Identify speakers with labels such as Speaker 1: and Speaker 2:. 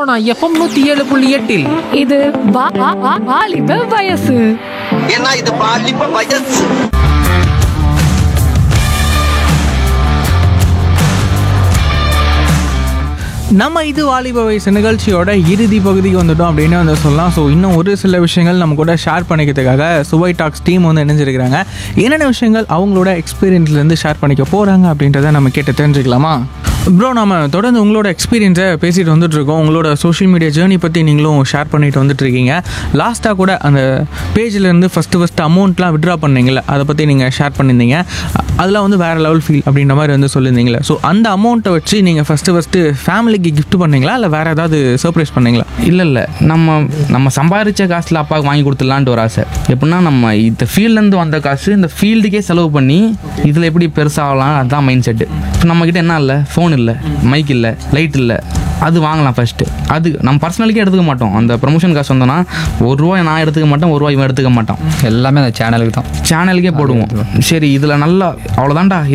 Speaker 1: Sona FM நூத்தி ஏழு புள்ளி எட்டில்
Speaker 2: இது வா- வா- வா- வாலிப வயசு
Speaker 3: ஏன்னா இது பாலிப்ப வயசு
Speaker 4: நம்ம இது வாலிப வயசு நிகழ்ச்சியோட இறுதி பகுதிக்கு வந்துட்டோம் அப்படின்னு வந்து சொல்லலாம் ஸோ இன்னும் ஒரு சில விஷயங்கள் நம்ம கூட ஷேர் பண்ணிக்கிறதுக்காக சுவை டாக்ஸ் டீம் வந்து இணைஞ்சிருக்கிறாங்க என்னென்ன விஷயங்கள் அவங்களோட எக்ஸ்பீரியன்ஸ்லேருந்து ஷேர் பண்ணிக்க போகிறாங்க அப்படின்றத நம்ம கேட்டு தெரிஞ்சுக்கலாமா ப்ரோ நம்ம தொடர்ந்து உங்களோட எக்ஸ்பீரியன்ஸை பேசிட்டு வந்துட்டு இருக்கோம் உங்களோட சோஷியல் மீடியா ஜேர்னி பற்றி நீங்களும் ஷேர் பண்ணிட்டு வந்துட்டு இருக்கீங்க லாஸ்ட்டாக கூட அந்த பேஜ்லேருந்து ஃபஸ்ட்டு ஃபஸ்ட்டு அமௌண்ட்லாம் விட்ரா பண்ணீங்கல்ல அதை பற்றி நீங்கள் ஷேர் பண்ணியிருந்தீங்க அதெல்லாம் வந்து வேறு லெவல் ஃபீல் அப்படின்ற மாதிரி வந்து சொல்லியிருந்தீங்களே ஸோ அந்த அமௌண்ட்டை வச்சு நீங்கள் ஃபஸ்ட்டு ஃபஸ்ட்டு ஃபேமிலிக்கு gift பண்ணீங்களா இல்லை வேறு ஏதாவது சர்ப்ரைஸ் பண்ணீங்களா
Speaker 5: இல்லை இல்லை நம்ம நம்ம சம்பாதிச்ச காசில் அப்பாவுக்கு வாங்கி கொடுத்துடலான்ட்டு ஒரு ஆசை எப்படின்னா நம்ம இந்த ஃபீல்ட்லேருந்து வந்த காசு இந்த ஃபீல்டுக்கே செலவு பண்ணி இதில் எப்படி பெருசாகலாம் அதுதான் மைண்ட் செட்டு இப்போ நம்மக்கிட்ட என்ன இல்லை ஃபோன் இல்லை மைக் இல்லை லைட் இல்லை அது வாங்கலாம் ஃபஸ்ட்டு அது நம்ம பர்சனலுக்கே எடுத்துக்க மாட்டோம் அந்த ப்ரமோஷன் காசு வந்தோன்னா ஒரு ரூபாய் நான் எடுத்துக்க மாட்டேன் ஒரு ரூபாய் இவன் எடுத்துக்க மாட்டான்
Speaker 6: எல்லாமே அந்த சேனலுக்கு தான்
Speaker 5: சேனலுக்கே போடுவோம் சரி இதில் நல்லா அவ்வளோதான்டா